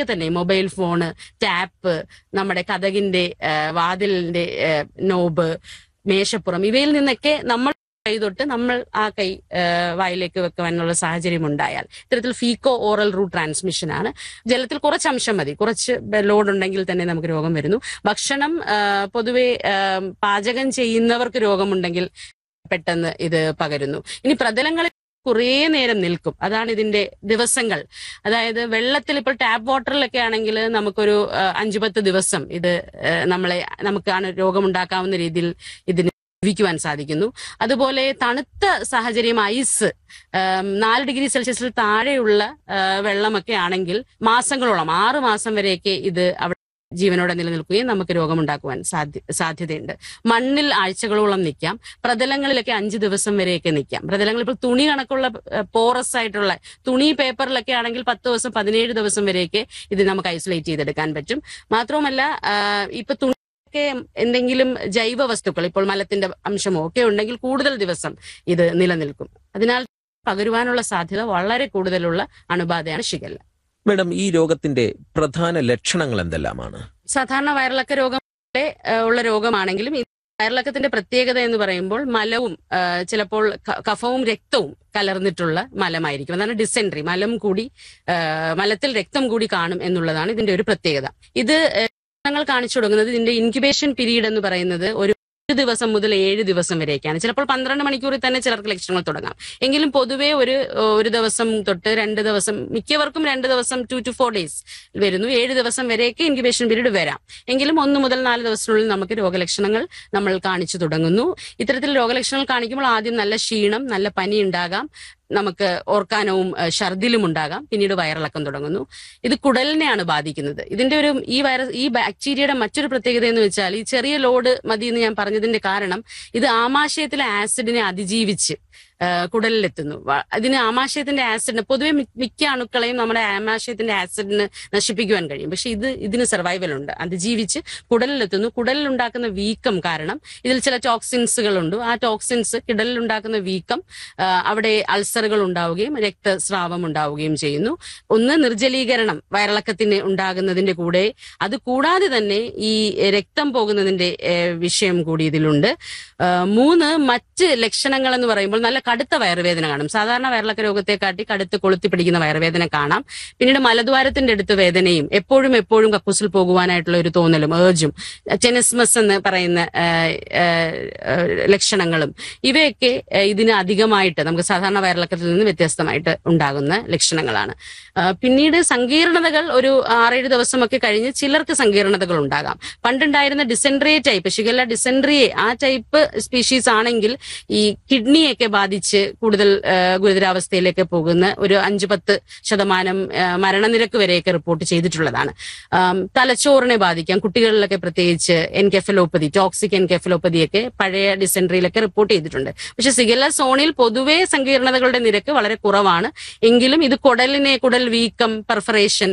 വീട്ടിലൊക്കെ തന്നെ mobile phone tap നമ്മുടെ കഥകിന്റെ ആ, വാതിലിന്റെ ആ, നോബ് മേശപ്പുറം ഇവയിൽ നിന്നൊക്കെ നമ്മൾ കൈ തൊട്ട് നമ്മൾ ആ കൈ ആ, വായിലേക്ക് വെക്കുവാനുള്ള സാഹചര്യം ഉണ്ടായാൽ ഇത്തരത്തിൽ ഫീക്കോ ഓറൽ റൂട്ട് ട്രാൻസ്മിഷൻ ആണ് ജലത്തിൽ കുറച്ച് അംശം മതി കുറച്ച് ലോഡ് ഉണ്ടെങ്കിൽ തന്നെ നമുക്ക് രോഗം വരുന്നു ഭക്ഷണം ആ, പൊതുവെ ആ, പാചകം ചെയ്യുന്നവർക്ക് രോഗമുണ്ടെങ്കിൽ പെട്ടെന്ന് ഇത് പകരുന്നു ഇനി പ്രതലങ്ങളിൽ കുറേ നേരം നിൽക്കും അതാണ് ഇതിന്റെ ദിവസങ്ങൾ അതായത് വെള്ളത്തിൽ ഇപ്പോൾ ടാപ്പ് വാട്ടറിലൊക്കെ ആണെങ്കിൽ നമുക്കൊരു ആ, അഞ്ചു പത്ത് ദിവസം ഇത് ആ, നമ്മളെ നമുക്കാണ് രോഗമുണ്ടാക്കാവുന്ന രീതിയിൽ ഇതിന് ജീവിക്കുവാൻ സാധിക്കുന്നു അതുപോലെ തണുത്ത സാഹചര്യം ഐസ് ആം, നാല് ഡിഗ്രി സെൽഷ്യസിൽ താഴെയുള്ള ആ, വെള്ളമൊക്കെ ആണെങ്കിൽ മാസങ്ങളോളം ആറ് മാസം വരെയൊക്കെ ഇത് അവിടെ ജീവനോടെ നിലനിൽക്കുകയും നമുക്ക് രോഗമുണ്ടാക്കുവാൻ സാധ്യ സാധ്യതയുണ്ട് മണ്ണിൽ ആഴ്ചകളോളം നിൽക്കാം പ്രതലങ്ങളിലൊക്കെ അഞ്ച് ദിവസം വരെയൊക്കെ നിൽക്കാം പ്രതലങ്ങൾ ഇപ്പോൾ തുണി കണക്കുള്ള പോറസ് ആയിട്ടുള്ള തുണി പേപ്പറിലൊക്കെ ആണെങ്കിൽ പത്ത് ദിവസം പതിനേഴ് ദിവസം വരെയൊക്കെ ഇത് നമുക്ക് ഐസൊലേറ്റ് ചെയ്തെടുക്കാൻ പറ്റും മാത്രവുമല്ല ആ, ഇപ്പൊ തുണിയൊക്കെ എന്തെങ്കിലും ജൈവ വസ്തുക്കൾ ഇപ്പോൾ മലത്തിന്റെ അംശമോ ഒക്കെ ഉണ്ടെങ്കിൽ കൂടുതൽ ദിവസം ഇത് നിലനിൽക്കും അതിനാൽ പകരുവാനുള്ള സാധ്യത വളരെ കൂടുതലുള്ള അണുബാധയാണ് ഷിഗല്ല മേഡം ഈ രോഗത്തിന്റെ പ്രധാന ലക്ഷണങ്ങൾ എന്തെല്ലാമാണ് സാധാരണ വയറിളക്ക രോഗം പോലെ, ആ, ഉള്ള രോഗമാണെങ്കിലും ഈ വയറിളക്കത്തിന്റെ പ്രത്യേകത എന്ന് പറയുമ്പോൾ മലവും ആ, ചിലപ്പോൾ ക- കഫവും രക്തവും കലർന്നിട്ടുള്ള മലമായിരിക്കും അതാണ് ഡിസെൻട്രി മലം കൂടി ആ, മലത്തിൽ രക്തം കൂടി കാണും എന്നുള്ളതാണ് ഇതിന്റെ ഒരു പ്രത്യേകത ഇത് ആ, ലക്ഷണങ്ങൾ കാണിച്ചു തുടങ്ങുന്നത് ഇതിന്റെ ഇൻക്യുബേഷൻ പീരീഡ് എന്ന് പറയുന്നത് ഒരു ഒരു ദിവസം മുതൽ ഏഴ് ദിവസം വരെയൊക്കെയാണ് ചിലപ്പോൾ പന്ത്രണ്ട് മണിക്കൂറിൽ തന്നെ ചിലർക്ക് ലക്ഷണങ്ങൾ തുടങ്ങാം എങ്കിലും പൊതുവെ ഒരു ഒരു ദിവസം തൊട്ട് രണ്ട് ദിവസം മിക്കവർക്കും രണ്ട് ദിവസം ടു ടു ഫോർ ഡേയ്സ് വരുന്നു ഏഴ് ദിവസം വരെയൊക്കെ ഇൻക്യുബേഷൻ പീരീഡ് വരാം എങ്കിലും ഒന്ന് മുതൽ നാല് ദിവസത്തിനുള്ളിൽ നമുക്ക് രോഗലക്ഷണങ്ങൾ നമ്മൾ കാണിച്ചു തുടങ്ങുന്നു ഇത്തരത്തിൽ രോഗലക്ഷണങ്ങൾ കാണിക്കുമ്പോൾ ആദ്യം നല്ല ക്ഷീണം നല്ല പനി ഉണ്ടാകാം നമുക്ക് ഓർക്കാനവും ഏഹ്, ഛർദിലും ഉണ്ടാകാം പിന്നീട് വയറിളക്കം തുടങ്ങുന്നു ഇത് കുടലിനെയാണ് ബാധിക്കുന്നത് ഇതിന്റെ ഒരു ഈ വൈറസ് ഈ ബാക്ടീരിയയുടെ മറ്റൊരു പ്രത്യേകത എന്ന് വെച്ചാൽ ഈ ചെറിയ ലോഡ് മതി എന്ന് ഞാൻ പറഞ്ഞതിന്റെ കാരണം ഇത് ആമാശയത്തിലെ ആസിഡിനെ അതിജീവിച്ച് ഏഹ്, കുടലിലെത്തുന്നു വ- അതിന് ആമാശയത്തിന്റെ ആസിഡിന് പൊതുവെ മി- മിക്ക അണുക്കളെയും നമ്മുടെ ആമാശയത്തിന്റെ ആസിഡിന് നശിപ്പിക്കുവാൻ കഴിയും പക്ഷെ ഇത് ഇതിന് സർവൈവൽ ഉണ്ട് അതിജീവിച്ച് കുടലിലെത്തുന്നു കുടലിൽ ഉണ്ടാക്കുന്ന വീക്കം കാരണം ഇതിൽ ചില ടോക്സിൻസുകളുണ്ട് ആ ടോക്സിൻസ് കിടലിൽ ഉണ്ടാക്കുന്ന വീക്കം ആ, അവിടെ അൾസറുകൾ ഉണ്ടാവുകയും രക്തസ്രാവം ഉണ്ടാവുകയും ചെയ്യുന്നു ഒന്ന് നിർജ്ജലീകരണം വയറിളക്കത്തിന് ഉണ്ടാകുന്നതിന്റെ കൂടെ അത് കൂടാതെ തന്നെ ഈ രക്തം പോകുന്നതിന്റെ ഏ, വിഷയം കൂടി ഇതിലുണ്ട് ആ, മൂന്ന് മറ്റ് ലക്ഷണങ്ങൾ എന്ന് പറയുമ്പോൾ നല്ല കടുത്ത വയറുവേദന കാണും സാധാരണ വയറിളക്ക രോഗത്തെക്കാട്ടി കടുത്ത് കൊളുത്തി പിടിക്കുന്ന വയറുവേദന കാണാം പിന്നീട് മലദ്വാരത്തിന്റെ അടുത്ത് വേദനയും എപ്പോഴും എപ്പോഴും കക്കൂസിൽ പോകുവാനായിട്ടുള്ള ഒരു തോന്നലും ഏർജും ടെനസ്മസ് എന്ന് പറയുന്ന ആ, ആ, ആ, ലക്ഷണങ്ങളും ഇവയൊക്കെ ആ, ഇതിന് അധികമായിട്ട് നമുക്ക് സാധാരണ വയറിളക്കത്തിൽ നിന്ന് വ്യത്യസ്തമായിട്ട് ഉണ്ടാകുന്ന ലക്ഷണങ്ങളാണ് ആ, പിന്നീട് സങ്കീർണതകൾ ഒരു ആറേഴ് ദിവസമൊക്കെ കഴിഞ്ഞ് ചിലർക്ക് സങ്കീർണതകൾ ഉണ്ടാകാം പണ്ടുണ്ടായിരുന്ന ഡിസെൻട്രിയെ ടൈപ്പ് ഷിഗല്ല ഡിസെൻട്രിയെ ആ ടൈപ്പ് സ്പീഷീസ് ആണെങ്കിൽ ഈ കിഡ്നിയൊക്കെ ബാധിച്ച് കൂടുതൽ ആ, ഗുരുതരാവസ്ഥയിലേക്ക് പോകുന്ന ഒരു അഞ്ച് പത്ത് ശതമാനം ആ, മരണനിരക്ക് വരെയൊക്കെ റിപ്പോർട്ട് ചെയ്തിട്ടുള്ളതാണ് ആം, തലച്ചോറിനെ ബാധിക്കാം കുട്ടികളിലൊക്കെ പ്രത്യേകിച്ച് എൻകെഫലോപ്പതി ടോക്സിക് എൻകെഫലോപ്പതിയൊക്കെ പഴയ ഡിസെൻട്രിയിലൊക്കെ റിപ്പോർട്ട് ചെയ്തിട്ടുണ്ട് പക്ഷെ സിഗല്ല സോണിൽ പൊതുവെ സങ്കീർണതകളുടെ നിരക്ക് വളരെ കുറവാണ് എങ്കിലും ഇത് കുടലിനെ കുടൽ വീക്കം പെർഫറേഷൻ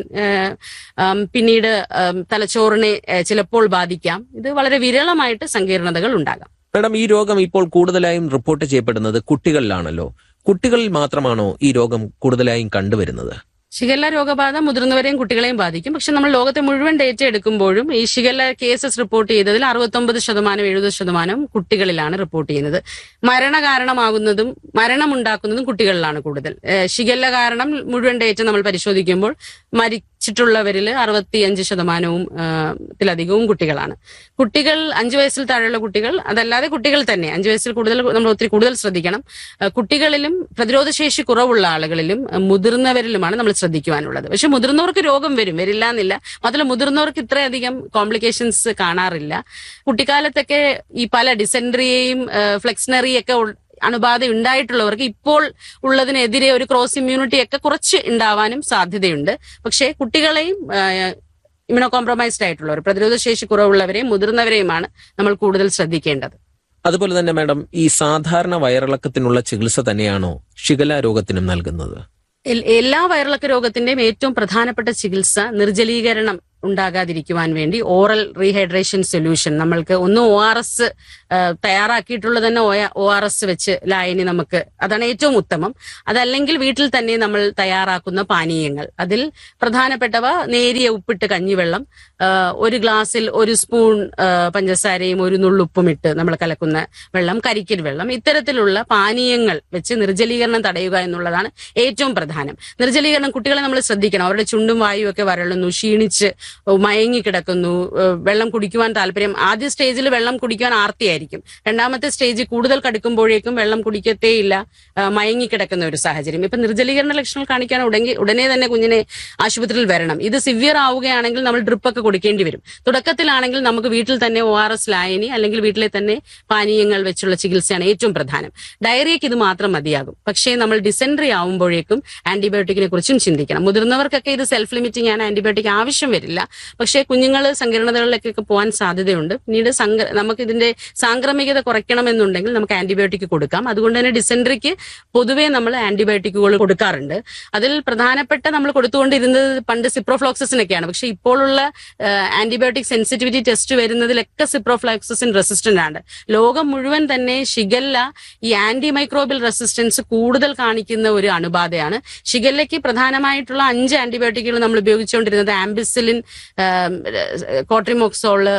പിന്നീട് ആം, തലച്ചോറിനെ ആ, ചിലപ്പോൾ ബാധിക്കാം ഇത് വളരെ വിരളമായിട്ട് സങ്കീർണതകൾ ഉണ്ടാകാം മേഡം ഈ രോഗം ഇപ്പോൾ കൂടുതലായും റിപ്പോർട്ട് ചെയ്യപ്പെടുന്നത് കുട്ടികളിലാണല്ലോ കുട്ടികളിൽ മാത്രമാണോ ഈ രോഗം കൂടുതലായും കണ്ടുവരുന്നത് ഷിഗല്ല രോഗബാധ മുതിർന്നവരെയും കുട്ടികളെയും ബാധിക്കും പക്ഷെ നമ്മൾ ലോകത്തെ മുഴുവൻ ഡേറ്റ എടുക്കുമ്പോഴും ഈ ഷിഗല്ല കേസസ് റിപ്പോർട്ട് ചെയ്തതിൽ അറുപത്തൊമ്പത് ശതമാനം എഴുപത് ശതമാനം കുട്ടികളിലാണ് റിപ്പോർട്ട് ചെയ്യുന്നത് മരണ കാരണമാകുന്നതും മരണമുണ്ടാക്കുന്നതും കുട്ടികളിലാണ് കൂടുതൽ ഏഹ് ഷിഗല്ല കാരണം മുഴുവൻ ഡേറ്റ നമ്മൾ പരിശോധിക്കുമ്പോൾ മരിച്ചിട്ടുള്ളവരിൽ അറുപത്തിയഞ്ച് ശതമാനവും ഏഹ് ത്തിലധികവും കുട്ടികളാണ് കുട്ടികൾ അഞ്ചു വയസ്സിൽ താഴെയുള്ള കുട്ടികൾ അതല്ലാതെ കുട്ടികൾ തന്നെ അഞ്ചു വയസ്സിൽ കൂടുതൽ നമ്മൾ ഒത്തിരി കൂടുതൽ ശ്രദ്ധിക്കണം ഏഹ് കുട്ടികളിലും പ്രതിരോധശേഷി കുറവുള്ള ആളുകളിലും ഏഹ് മുതിർന്നവരിലുമാണ് നമ്മൾ ശ്രദ്ധിക്കുവാനുള്ളത് പക്ഷെ മുതിർന്നവർക്ക് രോഗം വരും വരില്ല എന്നില്ല മാത്രമല്ല മുതിർന്നവർക്ക് ഇത്രയധികം കോംപ്ലിക്കേഷൻസ് കാണാറില്ല കുട്ടിക്കാലത്തൊക്കെ ഈ പല ഡിസെൻട്രിയെയും ഫ്ലെക്സിനറിയൊക്കെ അണുബാധ ഉണ്ടായിട്ടുള്ളവർക്ക് ഇപ്പോൾ ഉള്ളതിനെതിരെ ഒരു ക്രോസ് ഇമ്മ്യൂണിറ്റി ഒക്കെ കുറച്ച് ഉണ്ടാവാനും സാധ്യതയുണ്ട് പക്ഷേ കുട്ടികളെയും ഇമ്യൂണോ കോംപ്രമൈസ്ഡ് ആയിട്ടുള്ളവർ പ്രതിരോധശേഷി കുറവുള്ളവരെയും മുതിർന്നവരെയുമാണ് നമ്മൾ കൂടുതൽ ശ്രദ്ധിക്കേണ്ടത് അതുപോലെ തന്നെ മാഡം ഈ സാധാരണ വയറിളക്കത്തിനുള്ള ചികിത്സ തന്നെയാണോ ഷിഗല രോഗത്തിനും നൽകുന്നത് എൽ- എല്ലാ വയറിളക്ക രോഗത്തിന്റെയും ഏറ്റവും പ്രധാനപ്പെട്ട ചികിത്സ നിർജ്ജലീകരണം ഉണ്ടാകാതിരിക്കുവാൻ വേണ്ടി ഓറൽ റീഹൈഡ്രേഷൻ സൊല്യൂഷൻ നമ്മൾക്ക് ഒന്ന് ഒ ആർ എസ് തയ്യാറാക്കിയിട്ടുള്ള തന്നെ ഒ ആർ എസ് വെച്ച് ലായനി നമുക്ക് അതാണ് ഏറ്റവും ഉത്തമം അതല്ലെങ്കിൽ വീട്ടിൽ തന്നെ നമ്മൾ തയ്യാറാക്കുന്ന പാനീയങ്ങൾ അതിൽ പ്രധാനപ്പെട്ടവ നേരിയ ഉപ്പിട്ട് കഞ്ഞിവെള്ളം ആ, ഒരു ഗ്ലാസ്സിൽ ഒരു സ്പൂൺ ആ, പഞ്ചസാരയും ഒരു നുള്ളുപ്പും ഇട്ട് നമ്മൾ കലക്കുന്ന വെള്ളം കരിക്കൽ വെള്ളം ഇത്തരത്തിലുള്ള പാനീയങ്ങൾ വെച്ച് നിർജ്ജലീകരണം തടയുക എന്നുള്ളതാണ് ഏറ്റവും പ്രധാനം നിർജ്ജലീകരണം കുട്ടികളെ നമ്മൾ ശ്രദ്ധിക്കണം അവരുടെ ചുണ്ടും വായും ഒക്കെ വരളുന്നു ക്ഷീണിച്ച് മയങ്ങി കിടക്കുന്നു ഏഹ് വെള്ളം കുടിക്കുവാൻ താല്പര്യം ആദ്യ സ്റ്റേജിൽ വെള്ളം കുടിക്കുവാൻ ആർത്തിയായിരിക്കും രണ്ടാമത്തെ സ്റ്റേജ് കൂടുതൽ കടുക്കുമ്പോഴേക്കും വെള്ളം കുടിക്കത്തേയില്ല ഏഹ് മയങ്ങി കിടക്കുന്ന ഒരു സാഹചര്യം ഇപ്പൊ നിർജ്ജലീകരണ ലക്ഷണങ്ങൾ കാണിക്കാൻ ഉടനെ ഉടനെ തന്നെ കുഞ്ഞിനെ ആശുപത്രിയിൽ വരണം ഇത് സിവിയർ ആവുകയാണെങ്കിൽ നമ്മൾ ഡ്രിപ്പ് ഒക്കെ കൊടുക്കേണ്ടി വരും തുടക്കത്തിലാണെങ്കിൽ നമുക്ക് വീട്ടിൽ തന്നെ ഒ ആർ എസ് ലായനി അല്ലെങ്കിൽ വീട്ടിലെ തന്നെ പാനീയങ്ങൾ വെച്ചുള്ള ചികിത്സയാണ് ഏറ്റവും പ്രധാനം ഡയറിയക്ക് ഇത് മാത്രം മതിയാകും പക്ഷേ നമ്മൾ ഡിസെൻട്രി ആവുമ്പോഴേക്കും ആന്റിബയോട്ടിക്കിനെ കുറിച്ചും ചിന്തിക്കണം മുതിർന്നവർക്കൊക്കെ ഇത് സെൽഫ് ലിമിറ്റിംഗ് ആണ് ആന്റിബയോട്ടിക് ആവശ്യം വരില്ല പക്ഷേ കുഞ്ഞുങ്ങൾ സങ്കീർണതകളിലേക്കൊക്കെ പോകാൻ സാധ്യതയുണ്ട് പിന്നീട് സങ്ക നമുക്ക് ഇതിന്റെ സാംക്രമികത കുറയ്ക്കണമെന്നുണ്ടെങ്കിൽ നമുക്ക് ആന്റിബയോട്ടിക് കൊടുക്കാം അതുകൊണ്ട് തന്നെ ഡിസെൻട്രിക്ക് പൊതുവേ നമ്മൾ ആന്റിബയോട്ടിക്കുകൾ കൊടുക്കാറുണ്ട് അതിൽ പ്രധാനപ്പെട്ട നമ്മൾ കൊടുത്തുകൊണ്ടിരുന്നത് പണ്ട് സിപ്രോഫ്ലോക്സിനൊക്കെയാണ് പക്ഷെ ഇപ്പോഴുള്ള ആന്റിബയോട്ടിക് സെൻസിറ്റിവിറ്റി ടെസ്റ്റ് വരുന്നതിലൊക്കെ സിപ്രോഫ്ലോക്സിൻ റെസിസ്റ്റന്റ് ആണ് ലോകം മുഴുവൻ തന്നെ ഷിഗല്ല ഈ ആന്റി മൈക്രോബിയൽ റെസിസ്റ്റൻസ് കൂടുതൽ കാണിക്കുന്ന ഒരു അണുബാധയാണ് ഷിഗല്ലയ്ക്ക് പ്രധാനമായിട്ടുള്ള അഞ്ച് ആന്റിബയോട്ടിക്കുകൾ നമ്മൾ ഉപയോഗിച്ചുകൊണ്ടിരുന്നത് ampicillin cotrimoxazole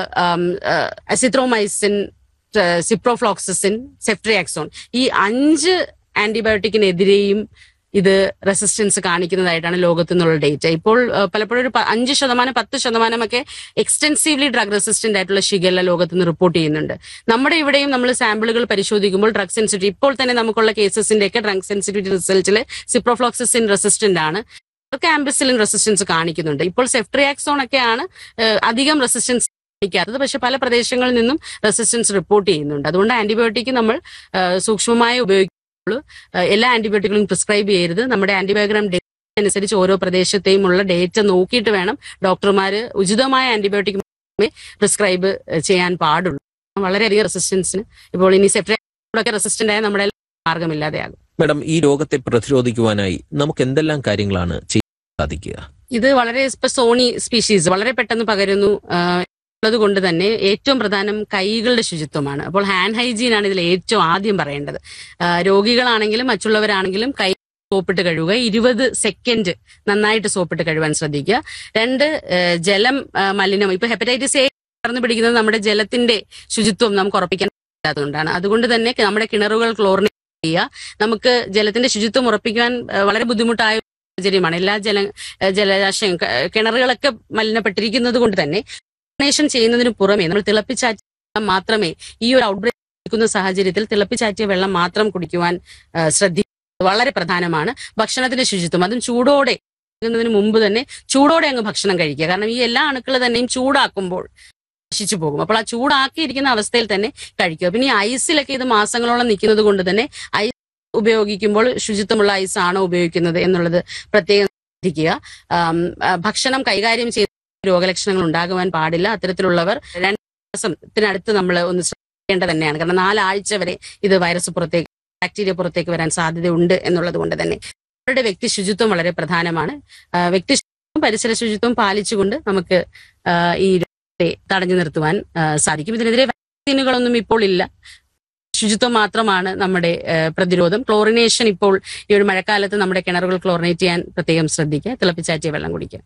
azithromycin ciprofloxacin ceftriaxone ഈ അഞ്ച് ആന്റിബയോട്ടിക്കിനെതിരെയും ഇത് റെസിസ്റ്റൻസ് കാണിക്കുന്നതായിട്ടാണ് ലോകത്തു നിന്നുള്ള ഡേറ്റ ഇപ്പോൾ ആ, പലപ്പോഴും ഒരു പ- അഞ്ച് ശതമാനം പത്ത് ശതമാനമൊക്കെ എക്സ്റ്റെൻസീവ്ലി ഡ്രഗ് റെസിസ്റ്റന്റ് ആയിട്ടുള്ള ഷിഗല്ല ലോകത്ത് നിന്ന് റിപ്പോർട്ട് ചെയ്യുന്നുണ്ട് നമ്മുടെ ഇവിടെയും നമ്മൾ സാമ്പിളുകൾ പരിശോധിക്കുമ്പോൾ ഡ്രഗ് സെൻസിറ്റിവിറ്റി ഇപ്പോൾ തന്നെ നമുക്കുള്ള കേസസിന്റെ ഒക്കെ ഡ്രഗ് സെൻസിറ്റിവിറ്റി റിസൾട്ടിൽ സിപ്രോഫ്ലോക്സിൻ റെസിസ്റ്റന്റ് ആണ് അവർക്ക് ആംബിസിലിൻ റെസിസ്റ്റൻസ് കാണിക്കുന്നുണ്ട് ഇപ്പോൾ സെഫ്ട്രിയാക്സോൺ ഒക്കെയാണ് ഏഹ്, അധികം റെസിസ്റ്റൻസ് കാണിക്കാത്തത് പക്ഷെ പല പ്രദേശങ്ങളിൽ നിന്നും റെസിസ്റ്റൻസ് റിപ്പോർട്ട് ചെയ്യുന്നുണ്ട് അതുകൊണ്ട് ആന്റിബയോട്ടിക് നമ്മൾ ഏഹ്, സൂക്ഷ്മമായി ഉപയോഗിക്കുള്ളൂ ഏഹ്, എല്ലാ ആന്റിബയോട്ടിക്കുകളും പ്രിസ്ക്രൈബ് ചെയ്യരുത് നമ്മുടെ ആന്റിബയോഗ്രാം അനുസരിച്ച് ഓരോ പ്രദേശത്തെയും ഉള്ള ഡേറ്റ നോക്കിയിട്ട് വേണം ഡോക്ടർമാര് ഉചിതമായ ആന്റിബയോട്ടിക് മാത്രമേ പ്രിസ്ക്രൈബ് ചെയ്യാൻ പാടുള്ളൂ വളരെയധികം റെസിസ്റ്റൻസിന് ഇപ്പോൾ ഇനി സെഫ്റ്റൊക്കെ റെസിസ്റ്റന്റ് ആയ നമ്മുടെ മാർഗമില്ലാതെയാകും മാഡം ഈ രോഗത്തെ പ്രതിരോധിക്കുവാനായി നമുക്ക് എന്തെല്ലാം കാര്യങ്ങളാണ് ചെയ്യാൻ സാധിക്കുക ഇത് വളരെ ഇപ്പൊ സോണി സ്പീഷീസ് വളരെ പെട്ടെന്ന് പകരുന്നു ആഹ് ഉള്ളത് കൊണ്ട് തന്നെ ഏറ്റവും പ്രധാനം കൈകളുടെ ശുചിത്വമാണ് അപ്പോൾ ഹാൻഡ് ഹൈജീൻ ആണ് ഇതിൽ ഏറ്റവും ആദ്യം പറയേണ്ടത് ആഹ് രോഗികളാണെങ്കിലും മറ്റുള്ളവരാണെങ്കിലും കൈ സോപ്പിട്ട് കഴുകുക ഇരുപത് സെക്കൻഡ് നന്നായിട്ട് സോപ്പിട്ട് കഴുകാൻ ശ്രദ്ധിക്കുക രണ്ട് ആഹ് ജലം ആഹ് മലിനം ഇപ്പൊ ഹെപ്പറ്റൈറ്റിസ് എ പടർന്നു പിടിക്കുന്നത് നമ്മുടെ ജലത്തിന്റെ ശുചിത്വം നമുക്ക് ഉറപ്പിക്കാൻ പറ്റാത്തതുകൊണ്ടാണ് അതുകൊണ്ട് തന്നെ നമ്മുടെ കിണറുകൾ ക്ലോറിനേറ്റ് ചെയ്യുക നമുക്ക് ജലത്തിന്റെ ശുചിത്വം ഉറപ്പിക്കാൻ ആഹ് വളരെ ബുദ്ധിമുട്ടായ ഒരു സാഹചര്യമാണ് എല്ലാ ജല ഏഹ് ജലാശയം ക- കിണറുകളൊക്കെ മലിനപ്പെട്ടിരിക്കുന്നത് കൊണ്ട് തന്നെ ഡൊണേഷൻ ചെയ്യുന്നതിന് പുറമെ നമ്മൾ തിളപ്പിച്ചാറ്റിയ വെള്ളം മാത്രമേ ഈ ഒരു ഔട്ട്ബ്രേക്ക് നിൽക്കുന്ന സാഹചര്യത്തിൽ തിളപ്പിച്ചാറ്റിയ വെള്ളം മാത്രം കുടിക്കുവാൻ ഏഹ് ശ്രദ്ധിക്കുന്നത് വളരെ പ്രധാനമാണ് ഭക്ഷണത്തിന്റെ ശുചിത്വം അതും ചൂടോടെ ുന്നതിന് മുമ്പ് തന്നെ ചൂടോടെ അങ്ങ് ഭക്ഷണം കഴിക്കുക കാരണം ഈ എല്ലാ അണുക്കൾ തന്നെയും ചൂടാക്കുമ്പോൾ നശിച്ചു പോകും അപ്പോൾ ആ ചൂടാക്കിയിരിക്കുന്ന അവസ്ഥയിൽ തന്നെ കഴിക്കുക പിന്നെ ഈ ഐസിലൊക്കെ ഇത് മാസങ്ങളോളം നിൽക്കുന്നത് കൊണ്ട് തന്നെ ഐസ് ഉപയോഗിക്കുമ്പോൾ ശുചിത്വമുള്ള ഐസ് ആണോ ഉപയോഗിക്കുന്നത് എന്നുള്ളത് പ്രത്യേകം ശ്രദ്ധിക്കുക ആം, ആ, ഭക്ഷണം കൈകാര്യം ചെയ്ത രോഗലക്ഷണങ്ങൾ ഉണ്ടാകുവാൻ പാടില്ല അത്തരത്തിലുള്ളവർ രണ്ട് മാസത്തിനടുത്ത് നമ്മൾ ഒന്ന് ശ്രദ്ധിക്കേണ്ടത് തന്നെയാണ് കാരണം നാലാഴ്ച വരെ ഇത് വൈറസ് പുറത്തേക്ക് ബാക്ടീരിയ പുറത്തേക്ക് വരാൻ സാധ്യതയുണ്ട് എന്നുള്ളത് കൊണ്ട് തന്നെ അവരുടെ വ്യക്തി ശുചിത്വം വളരെ പ്രധാനമാണ് ആ, വ്യക്തി ശുചിത്വം പരിസര ശുചിത്വം പാലിച്ചുകൊണ്ട് നമുക്ക് ആ, ഈ രോഗത്തെ തടഞ്ഞു നിർത്തുവാൻ ആ, സാധിക്കും ഇതിനെതിരെ വാക്സിനുകളൊന്നും ഇപ്പോൾ ഇല്ല ശുചിത്വം മാത്രമാണ് നമ്മുടെ ആ, പ്രതിരോധം ക്ലോറിനേഷൻ ഇപ്പോൾ ഈ ഒരു മഴക്കാലത്ത് നമ്മുടെ കിണറുകൾ ക്ലോറിനേറ്റ് ചെയ്യാൻ പ്രത്യേകം ശ്രദ്ധിക്കുക തിളപ്പിച്ചാറ്റിയ വെള്ളം കുടിക്കുക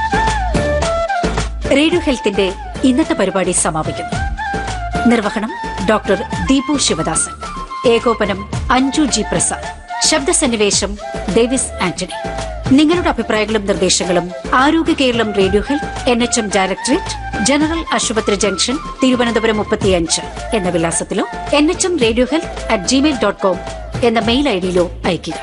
റേഡിയോ ഹെൽത്തിന്റെ ഇന്നത്തെ പരിപാടി സമാപിക്കുന്നു നിർവഹണം ഡോക്ടർ ദീപു ശിവദാസൻ ഏകോപനം അഞ്ജു ജി പ്രസാദ് ശബ്ദസന്നിവേശം ഡേവിസ് ആന്റണി നിങ്ങളുടെ അഭിപ്രായങ്ങളും നിർദ്ദേശങ്ങളും Arogya Keralam radio health N H M directorate general ആശുപത്രി ജംഗ്ഷൻ തിരുവനന്തപുരം മുപ്പത്തിയഞ്ച് എന്ന വിലാസത്തിലോ N H M radio health at gmail dot com എന്ന മെയിൽ ഐഡിയിലോ അയയ്ക്കുക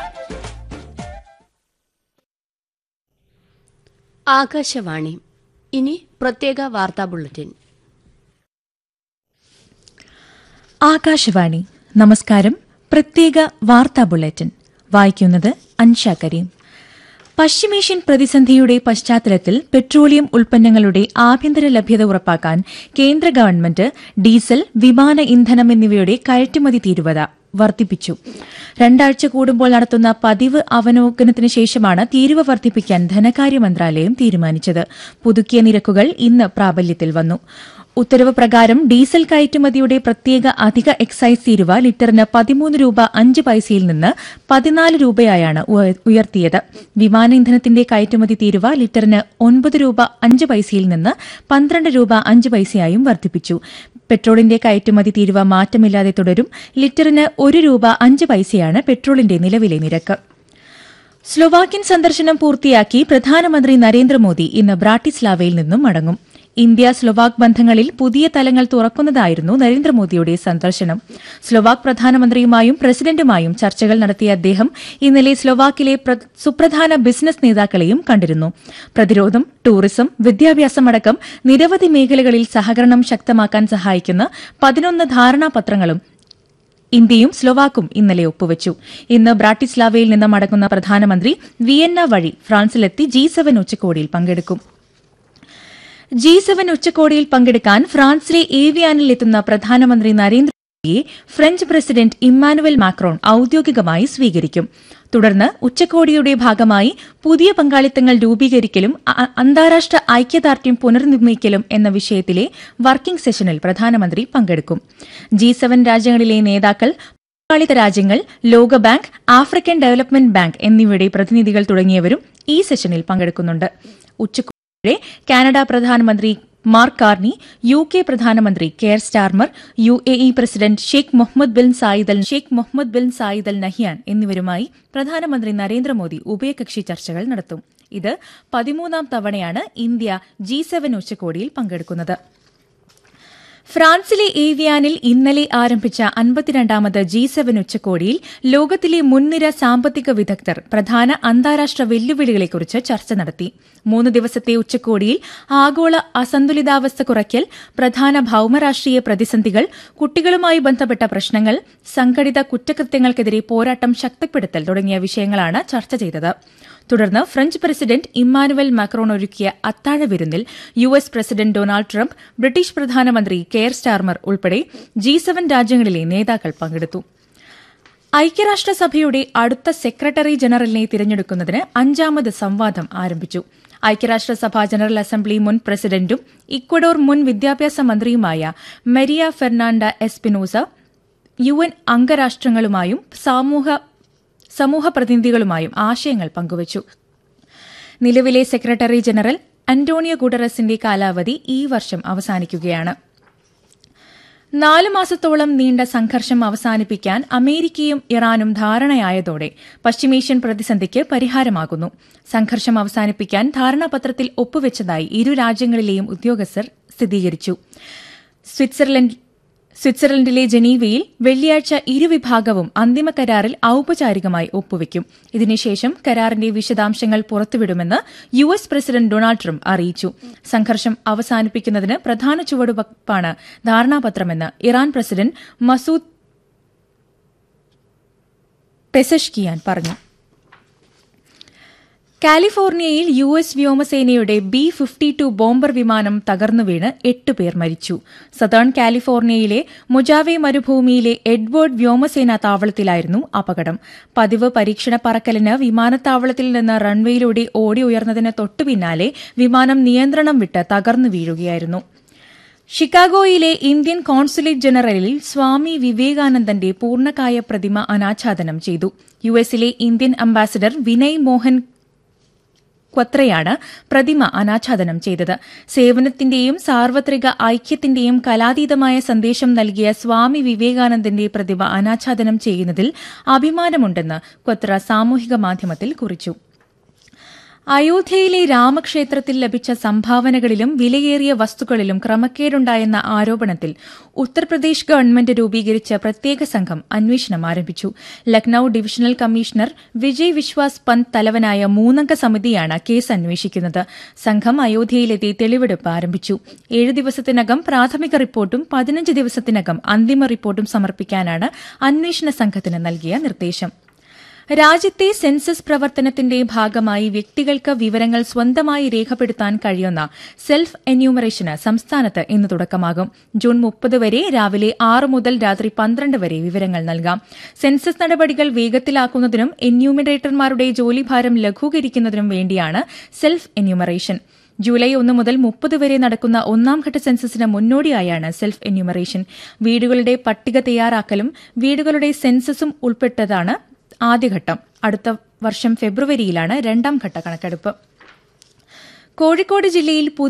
ആകാശവാണി ഇനി പ്രത്യേക വാർത്താ ബുള്ളറ്റിൻ ആകാശവാണി നമസ്കാരം പ്രത്യേക വാർത്താ ബുള്ളറ്റിൻ വായിക്കുന്നത് അൻഷ കരീം പശ്ചിമേഷ്യൻ പ്രതിസന്ധിയുടെ പശ്ചാത്തലത്തിൽ പെട്രോളിയം ഉൽപ്പന്നങ്ങളുടെ ആഭ്യന്തര ലഭ്യത ഉറപ്പാക്കാൻ കേന്ദ്ര ഗവൺമെന്റ് ഡീസൽ വിമാന ഇന്ധനം എന്നിവയുടെ കയറ്റുമതി തീരുവത വർദ്ധിപ്പിച്ചു രണ്ടാഴ്ച കൂടുമ്പോൾ നടത്തുന്ന പതിവ് അവലോകനത്തിന് ശേഷമാണ് തീരുവ വർദ്ധിപ്പിക്കാൻ ധനകാര്യ മന്ത്രാലയം തീരുമാനിച്ചത് പുതുക്കിയ നിരക്കുകൾ ഇന്ന് പ്രാബല്യത്തിൽ വന്നു ഉത്തരവ് പ്രകാരം ഡീസൽ കയറ്റുമതിയുടെ പ്രത്യേക അധിക എക്സൈസ് തീരുവ ലിറ്ററിന് പതിമൂന്ന് രൂപ അഞ്ച് പൈസയിൽ നിന്ന് പതിനാല് രൂപയായാണ് ഉയ- ഉയർത്തിയത് വിമാന ഇന്ധനത്തിന്റെ കയറ്റുമതി തീരുവ ലിറ്ററിന് ഒൻപത് രൂപ അഞ്ച് പൈസയിൽ നിന്ന് പന്ത്രണ്ട് രൂപ അഞ്ച് പൈസയായും വർദ്ധിപ്പിച്ചു പെട്രോളിന്റെ കയറ്റുമതി തീരുവ മാറ്റമില്ലാതെ തുടരും ലിറ്ററിന് ഒരു രൂപ അഞ്ച് പൈസയാണ് പെട്രോളിന്റെ നിലവിലെ നിരക്ക് സ്ലൊവാക്യൻ സന്ദർശനം പൂർത്തിയാക്കി പ്രധാനമന്ത്രി നരേന്ദ്രമോദി ഇന്ന് ബ്രാട്ടിസ്ലാവയിൽ നിന്നും മടങ്ങും ഇന്ത്യ സ്ലൊവാക് ബന്ധങ്ങളിൽ പുതിയ തലങ്ങൾ തുറക്കുന്നതായിരുന്നു നരേന്ദ്രമോദിയുടെ സന്ദർശനം സ്ലൊവാക് പ്രധാനമന്ത്രിയുമായും പ്രസിഡന്റുമായും ചർച്ചകൾ നടത്തിയ അദ്ദേഹം ഇന്നലെ സ്ലൊവാക്കിലെ പ്ര- സുപ്രധാന ബിസിനസ് നേതാക്കളെയും കണ്ടിരുന്നു പ്രതിരോധം ടൂറിസം വിദ്യാഭ്യാസം അടക്കം നിരവധി മേഖലകളിൽ സഹകരണം ശക്തമാക്കാൻ സഹായിക്കുന്ന പതിനൊന്ന് ധാരണാപത്രങ്ങളും ഇന്ത്യയും സ്ലൊവാക്കും ഇന്നലെ ഒപ്പുവച്ചു ഇന്ന് ബ്രാട്ടിസ്ലാവയിൽ നിന്ന് മടങ്ങുന്ന പ്രധാനമന്ത്രി വിയന്ന വഴി ഫ്രാൻസിലെത്തി ജി സെവൻ ഉച്ചകോടിയിൽ പങ്കെടുക്കും ജി സെവൻ ഉച്ചകോടിയിൽ പങ്കെടുക്കാൻ ഫ്രാൻസിലെ ഏവിയാനിൽ എത്തുന്ന പ്രധാനമന്ത്രി നരേന്ദ്രമോദിയെ ഫ്രഞ്ച് പ്രസിഡന്റ് ഇമ്മാനുവൽ മാക്രോൺ ഔദ്യോഗികമായി സ്വീകരിക്കും തുടർന്ന് ഉച്ചകോടിയുടെ ഭാഗമായി പുതിയ പങ്കാളിത്തങ്ങൾ രൂപീകരിക്കലും അ- അന്താരാഷ്ട്ര ഐക്യദാർഢ്യം പുനർനിർണ്ണയിക്കലും എന്ന വിഷയത്തിലെ വർക്കിംഗ് സെഷനിൽ പ്രധാനമന്ത്രി പങ്കെടുക്കും ജി സെവൻ രാജ്യങ്ങളിലെ നേതാക്കൾ പങ്കാളിത്ത രാജ്യങ്ങൾ ലോകബാങ്ക് ആഫ്രിക്കൻ ഡെവലപ്മെന്റ് ബാങ്ക് എന്നിവയുടെ പ്രതിനിധികൾ തുടങ്ങിയവരും ഈ സെഷനിൽ പങ്കെടുക്കുന്നുണ്ട് ഉച്ചകോടിയുടെ കാനഡ പ്രധാനമന്ത്രി മാർക്ക് കാർണി യു കെ പ്രധാനമന്ത്രി Keir Starmer U A E president Sheikh Mohammed bin Zayed Al Sheikh Mohammed bin Zayed Al Nahyan എന്നിവരുമായി പ്രധാനമന്ത്രി നരേന്ദ്രമോദി ഉഭയകക്ഷി ചർച്ചകൾ നടത്തും ഇത് പതിമൂന്നാം തവണയാണ് ഇന്ത്യ ജി സെവൻ ഉച്ചകോടിയിൽ പങ്കെടുക്കുന്നത് ഫ്രാൻസിലെ ഏവിയാനിൽ ഇന്നലെ ആരംഭിച്ച അൻപത്തിരണ്ടാമത് ജി സെവൻ ഉച്ചകോടിയിൽ ലോകത്തിലെ മുൻനിര സാമ്പത്തിക വിദഗ്ധർ പ്രധാന അന്താരാഷ്ട്ര വെല്ലുവിളികളെക്കുറിച്ച് ചർച്ച നടത്തി മൂന്ന് ദിവസത്തെ ഉച്ചകോടിയിൽ ആഗോള അസന്തുലിതാവസ്ഥ കുറയ്ക്കൽ പ്രധാന ഭൌമരാഷ്ട്രീയ പ്രതിസന്ധികൾ കുട്ടികളുമായി ബന്ധപ്പെട്ട പ്രശ്നങ്ങൾ സംഘടിത കുറ്റകൃത്യങ്ങൾക്കെതിരെ പോരാട്ടം ശക്തിപ്പെടുത്തൽ തുടങ്ങിയ വിഷയങ്ങളാണ് ചർച്ച ചെയ്തത് തുടർന്ന് ഫ്രഞ്ച് പ്രസിഡന്റ് ഇമ്മാനുവൽ മാക്രോൺ ഒരുക്കിയ അത്താഴ വിരുന്നിൽ U S president Donald Trump British പ്രധാനമന്ത്രി കെയർ സ്റ്റാർമർ ഉൾപ്പെടെ ജി സെവൻ രാജ്യങ്ങളിലെ നേതാക്കൾ പങ്കെടുത്തു ഐക്യരാഷ്ട്രസഭയുടെ അടുത്ത സെക്രട്ടറി ജനറലിനെ തിരഞ്ഞെടുക്കുന്നതിന് അഞ്ചാമത് സംവാദം ആരംഭിച്ചു ഐക്യരാഷ്ട്രസഭ ജനറൽ അസംബ്ലി മുൻ പ്രസിഡന്റും ഇക്വഡോർ മുൻ വിദ്യാഭ്യാസ മന്ത്രിയുമായ Maria Fernanda Espinosa U N അംഗരാഷ്ട്രങ്ങളുമായും സാമൂഹ സമൂഹ പ്രതിനിധികളുമായും ആശയങ്ങൾ പങ്കുവച്ചു നിലവിലെ സെക്രട്ടറി ജനറൽ അന്റോണിയോ ഗുഡറസിന്റെ കാലാവധി ഈ വർഷം അവസാനിക്കുകയാണ് നാല് മാസത്തോളം നീണ്ട സംഘർഷം അവസാനിപ്പിക്കാൻ അമേരിക്കയും ഇറാനും ധാരണയായതോടെ പശ്ചിമേഷ്യൻ പ്രതിസന്ധിക്ക് പരിഹാരമാകുന്നു സംഘർഷം അവസാനിപ്പിക്കാൻ ധാരണാപത്രത്തിൽ ഒപ്പുവെച്ചതായി ഇരു രാജ്യങ്ങളിലെയും ഉദ്യോഗസ്ഥർ സ്ഥിരീകരിച്ചു സ്വിറ്റ്സർലൻഡ് സ്വിറ്റ്സർലൻഡിലെ ജനീവയിൽ വെള്ളിയാഴ്ച ഇരുവിഭാഗവും അന്തിമ കരാറിൽ ഔപചാരികമായി ഒപ്പുവെക്കും ഇതിനുശേഷം കരാറിന്റെ വിശദാംശങ്ങൾ പുറത്തുവിടുമെന്ന് U S president Donald Trump അറിയിച്ചു സംഘർഷം അവസാനിപ്പിക്കുന്നതിന് പ്രധാന ചുവടുവയ്പ്പാണ് ധാരണാപത്രമെന്ന് ഇറാൻ പ്രസിഡന്റ് മസൂദ് പെസഷ്കിയാൻ പറഞ്ഞു കാലിഫോർണിയയിൽ യു എസ് വ്യോമസേനയുടെ ബി ഫിഫ്റ്റി ടു ബോംബർ വിമാനം തകർന്നു വീണ് എട്ട് പേർ മരിച്ചു സതേൺ കാലിഫോർണിയയിലെ മൊജാവെ മരുഭൂമിയിലെ എഡ്വേർഡ് വ്യോമസേനാ താവളത്തിലായിരുന്നു അപകടം പതിവ് പരീക്ഷണ പറക്കലിന് വിമാനത്താവളത്തിൽ നിന്ന് റൺവേയിലൂടെ ഓടി ഉയർന്നതിന് തൊട്ടുപിന്നാലെ വിമാനം നിയന്ത്രണം വിട്ട് തകർന്നു വീഴുകയായിരുന്നു ഷിക്കാഗോയിലെ ഇന്ത്യൻ കോൺസുലേറ്റ് ജനറലിൽ സ്വാമി വിവേകാനന്ദന്റെ പൂർണ്ണകായ പ്രതിമ അനാച്ഛാദനം ചെയ്തു യു എസിലെ ഇന്ത്യൻ അംബാസിഡർ വിനയ് മോഹൻ ക്വത്രയാണ് പ്രതിമ അനാച്ഛാദനം ചെയ്തത് സേവനത്തിന്റെയും സാർവത്രിക ഐക്യത്തിന്റെയും കലാതീതമായ സന്ദേശം നൽകിയ സ്വാമി വിവേകാനന്ദന്റെ പ്രതിമ അനാച്ഛാദനം ചെയ്യുന്നതിൽ അഭിമാനമുണ്ടെന്ന് ക്വത്ര സാമൂഹിക മാധ്യമത്തിൽ കുറിച്ചു അയോധ്യയിലെ രാമക്ഷേത്രത്തിൽ ലഭിച്ച സംഭാവനകളിലും വിലയേറിയ വസ്തുക്കളിലും ക്രമക്കേടുണ്ടായെന്ന ആരോപണത്തിൽ ഉത്തർപ്രദേശ് ഗവൺമെന്റ് രൂപീകരിച്ച പ്രത്യേക സംഘം അന്വേഷണം ആരംഭിച്ചു ലക്നൌ ഡിവിഷണൽ കമ്മീഷണർ വിജയ് വിശ്വാസ് പന്ത് തലവനായ മൂന്നംഗ സമിതിയാണ് കേസ് അന്വേഷിക്കുന്നത് സംഘം അയോധ്യയിലെത്തി തെളിവെടുപ്പ് ആരംഭിച്ചു ഏഴ് ദിവസത്തിനകം പ്രാഥമിക റിപ്പോർട്ടും പതിനഞ്ച് ദിവസത്തിനകം അന്തിമ റിപ്പോർട്ടും സമർപ്പിക്കാനാണ് അന്വേഷണ സംഘത്തിന് നൽകിയ നിർദ്ദേശം രാജ്യത്തെ സെൻസസ് പ്രവർത്തനത്തിന്റെ ഭാഗമായി വ്യക്തികൾക്ക് വിവരങ്ങൾ സ്വന്തമായി രേഖപ്പെടുത്താൻ കഴിയുന്ന സെൽഫ് എന്യൂമറേഷന് സംസ്ഥാനത്ത് ഇന്ന് തുടക്കമാകും ജൂൺ മുപ്പത് വരെ രാവിലെ ആറ് മുതൽ രാത്രി പന്ത്രണ്ട് വരെ വിവരങ്ങൾ നൽകാം സെൻസസ് നടപടികൾ വേഗത്തിലാക്കുന്നതിനും എന്യൂമിനേറ്റർമാരുടെ ജോലിഭാരം ലഘൂകരിക്കുന്നതിനും വേണ്ടിയാണ് സെൽഫ് എന്യൂമറേഷൻ ജൂലൈ ഒന്ന് മുതൽ മുപ്പത് വരെ നടക്കുന്ന ഒന്നാം ഘട്ട സെൻസസിന് മുന്നോടിയായാണ് സെൽഫ് എന്യൂമറേഷൻ വീടുകളുടെ പട്ടിക തയ്യാറാക്കലും വീടുകളുടെ സെൻസസും ഉൾപ്പെട്ടതാണ് ആദ്യഘട്ടം അടുത്ത വർഷം ഫെബ്രുവരിയിലാണ് രണ്ടാം ഘട്ട കണക്കെടുപ്പ് കോഴിക്കോട് ജില്ലയിൽ